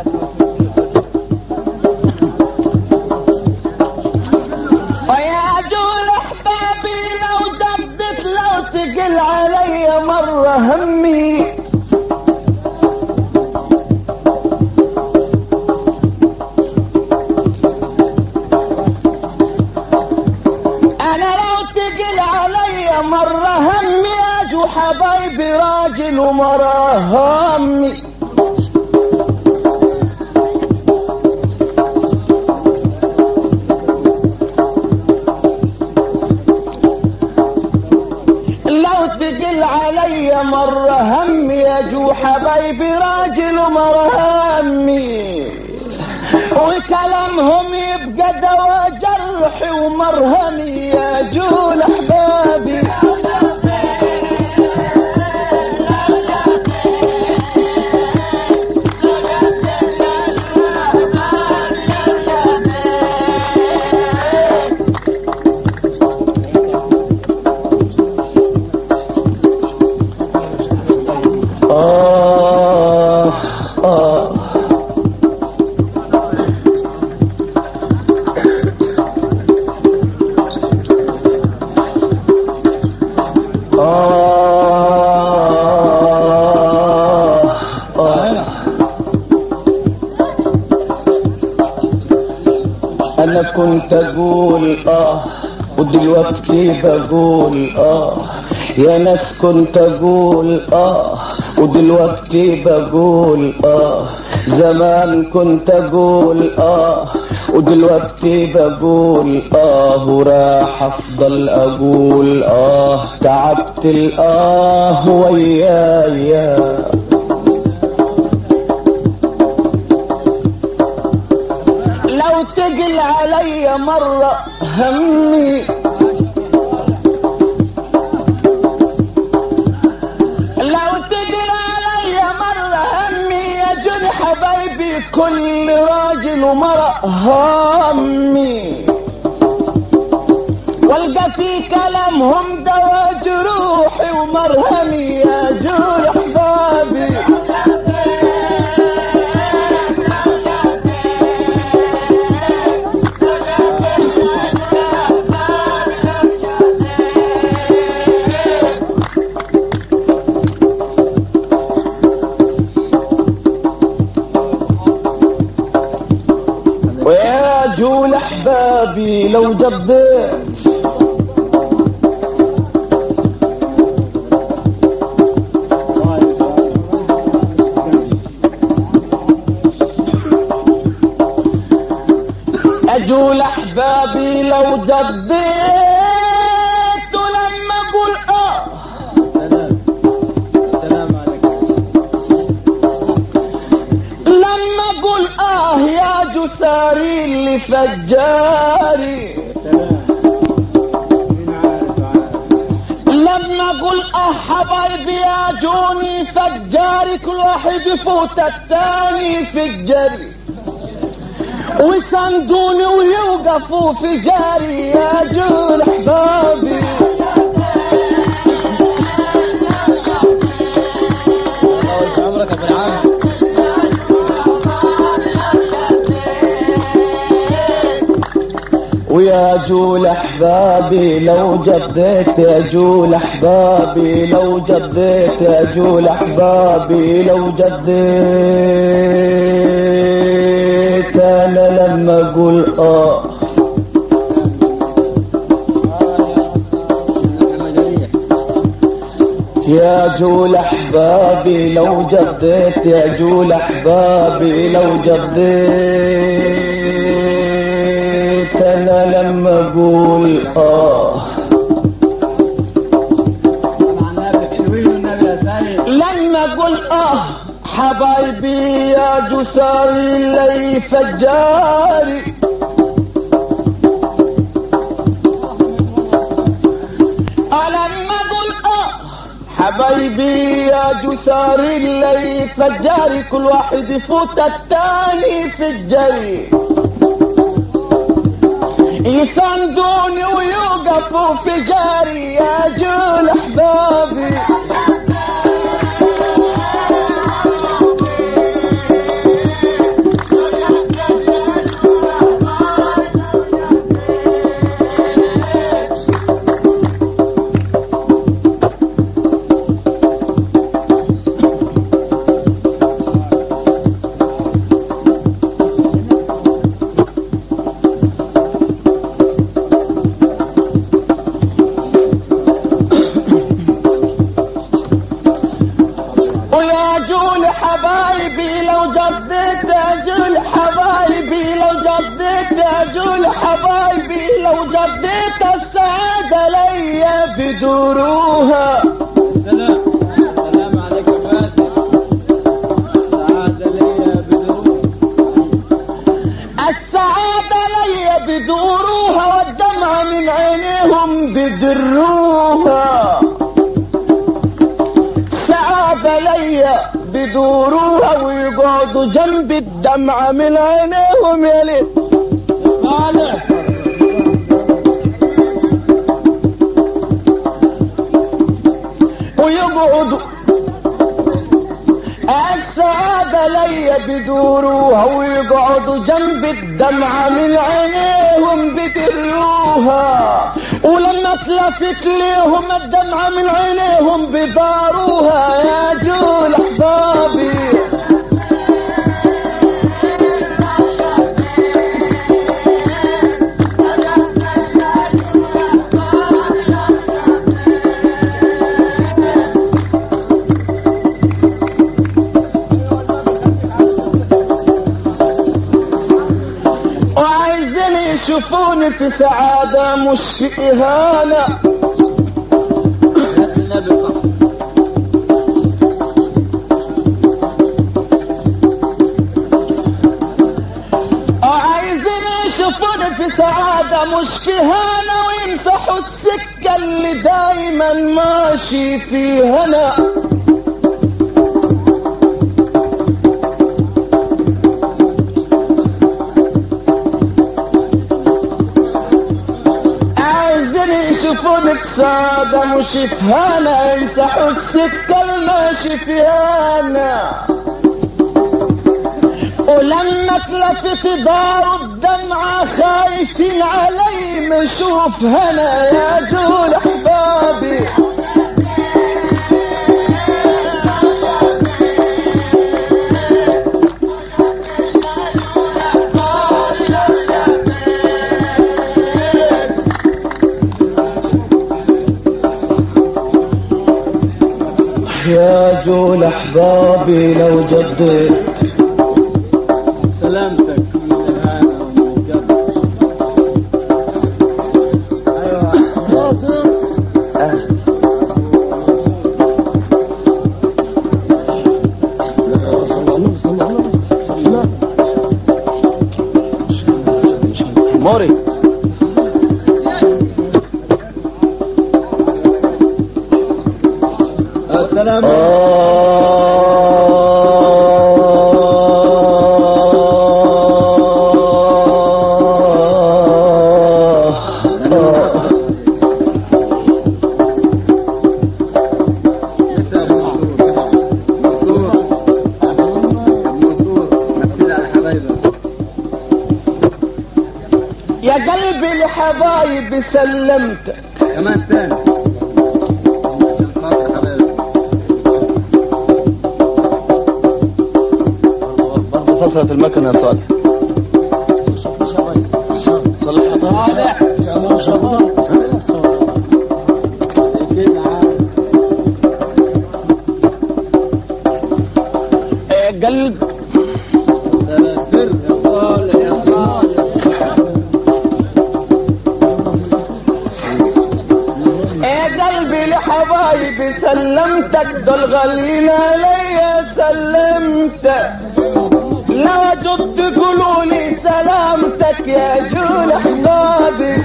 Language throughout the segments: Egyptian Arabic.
ويا دول احبابي لو دبت لو تقل علي مرة همي انا لو تقل علي مرة همي اجو حبايبي راجل ومرة همي لو تقل علي مرة همي اجو حبايبي راجل ومرة همي وكلامهم يبقى دوا جرحي ومرهمي يا جول احبابي آه آه آه آه أنا كنت أقول آه ودلوقتي بقول آه يا ناس كنت أقول آه ودلوقتي بقول آه زمان كنت أقول آه ودلوقتي بقول آه وراح أفضل أقول آه تعبت الآه ويايا لو تقل علي مرة همي لو تقل علي مرة همي يا جرح حبايبي كل راجل ومرأة همي والقى في كلامهم دوا جروحي ومرهمي يا جرح بابي ويا جول احبابي لو جبيت اجول احبابي لو جبيت ولما اقول اه سلام السلام عليكم لما اقول اه يا جساري اللي فجاري سلام مين عارف عارف لما اقول اه حبايبي يا جوني فجاري كل واحد يفوت التاني في الجري ويساندوني ويوقفوا في جاري يا جول احبابي الله يرفع عمرك ابو العم ويا جول احبابي لو جديت يا جول احبابي لو جديت يا جول احبابي لو جديت انا لما اقول اه الحمدانية يا جول احبابي لو جديت يا جول احبابي لو جديت انا لما اقول اه مع النبي حلوين والنبي يا سيد لما اقول اه حبايبي يا جساري لي فجاري لما اقول اه حبايبي يا جساري لي فجاري كل واحد يفوت التاني في الجري يساندوني ويوقفوا في جاري يا جول احبابي حبايبي لو جديت اجول حبايبي لو جديت اجول حبايبي لو جديت السعادة ليا بدوروها سلام سلام عليك يا فاتح سعادة ليا بدون السعادة ليا بدوروها والدمعة من عينيهم بدروها سعادة ليا بدوروها ويقعدوا جنب الدمعة من عينيهم يا ليل صالح ويقعدوا السعادة ليا بدوروها ويقعدوا جنب الدمعة من عينيهم بدروها ولما تلفت ليهم الدمعة من عينيهم بداروها يا جول احبابي وعايزين يشوفوني في سعادة مش في إهانة النبي صح وعايزين يشوفوني في سعادة مش في هنا ويمسحوا السكة اللي دايما ماشي في هنا عايزين يشوفوني في سعادة مش في هنا يمسحوا السكة الماشي في هنا ولما تلفت دار الدمعة خايفين علي مشوف هنا يا جول احبابي يا جول احبابي لو جديت سلامتك من الإهانة ومن الجد أيوة موري السلام لسه أبو منصور منصور منصور مثل على حبايبك يا قلبي لحبايبي سلمت كمان ثاني عشان خاطر حبايبك برضه فصلت المكنة يا صالح صلحها واضح يا ابو شباب كده عاد إيه قلب سلام يا صالح يا صالح ايه قلبي لحبايبي سلمتك دول غاليين عليا سلمتك لا جب تقولولي سلامتك يا جول احبابي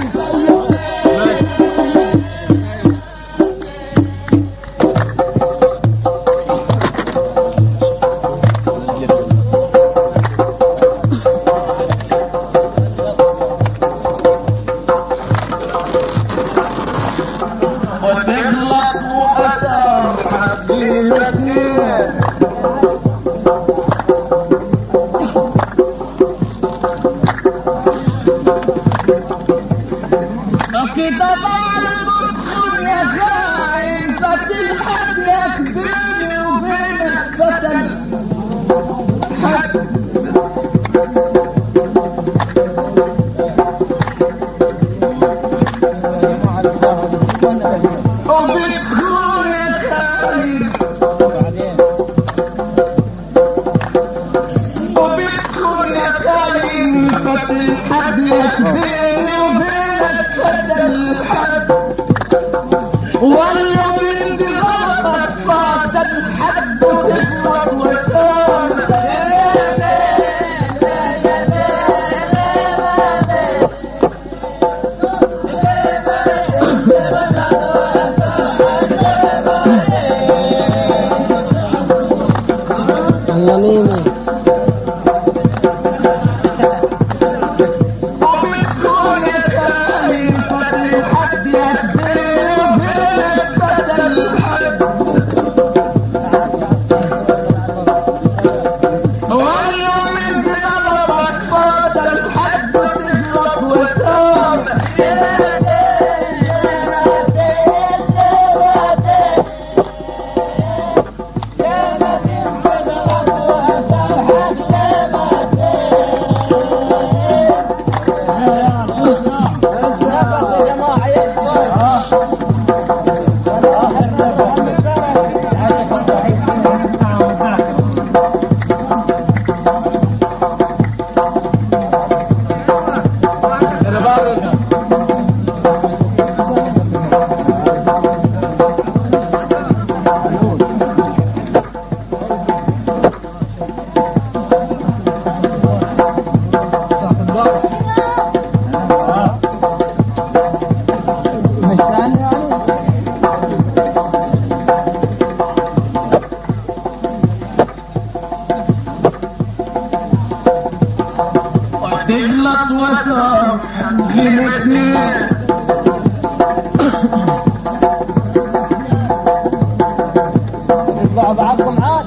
وتغلط وأسامحك بالاتنين فات الحد يكفيني وبينك فات الحد ولا من دي غلطك فات الحد وتغلط وسامح الغنيمة وبتكون الثاني فات الحد يكفيني وبينك فات الحد ولا من دي غلطك فات الحد وتغلط وسامح تغلط وسامح الاثنين بعضكم عاد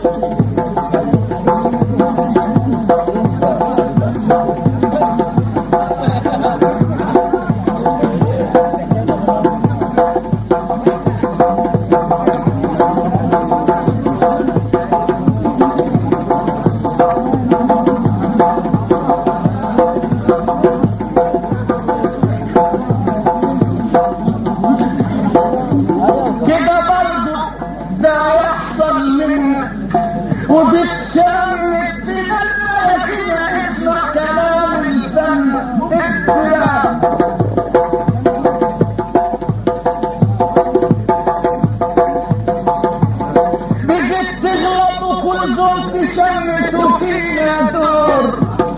كده برضه ده يحصل منك وبتشمت في قلبك كده اسمع كلام الفن اسمع بقيت تغلط وكل دول تشمت وفينا دور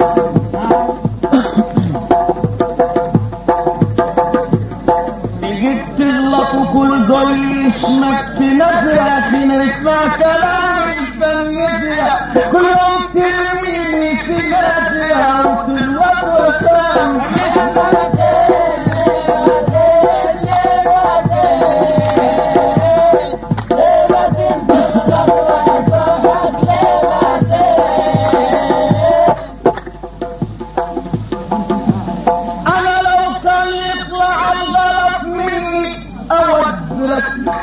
بقيت تغلط وكل دول يشمت في نظرة في نسمع كلام الفن يزرع كل يوم ترميني في نظرة وتغلط وسامح انا لو كان يطلع الغلط مني اودرك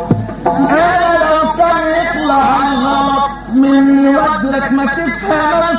انا لو كان يطلع الغلط مني ودرك ما تفهم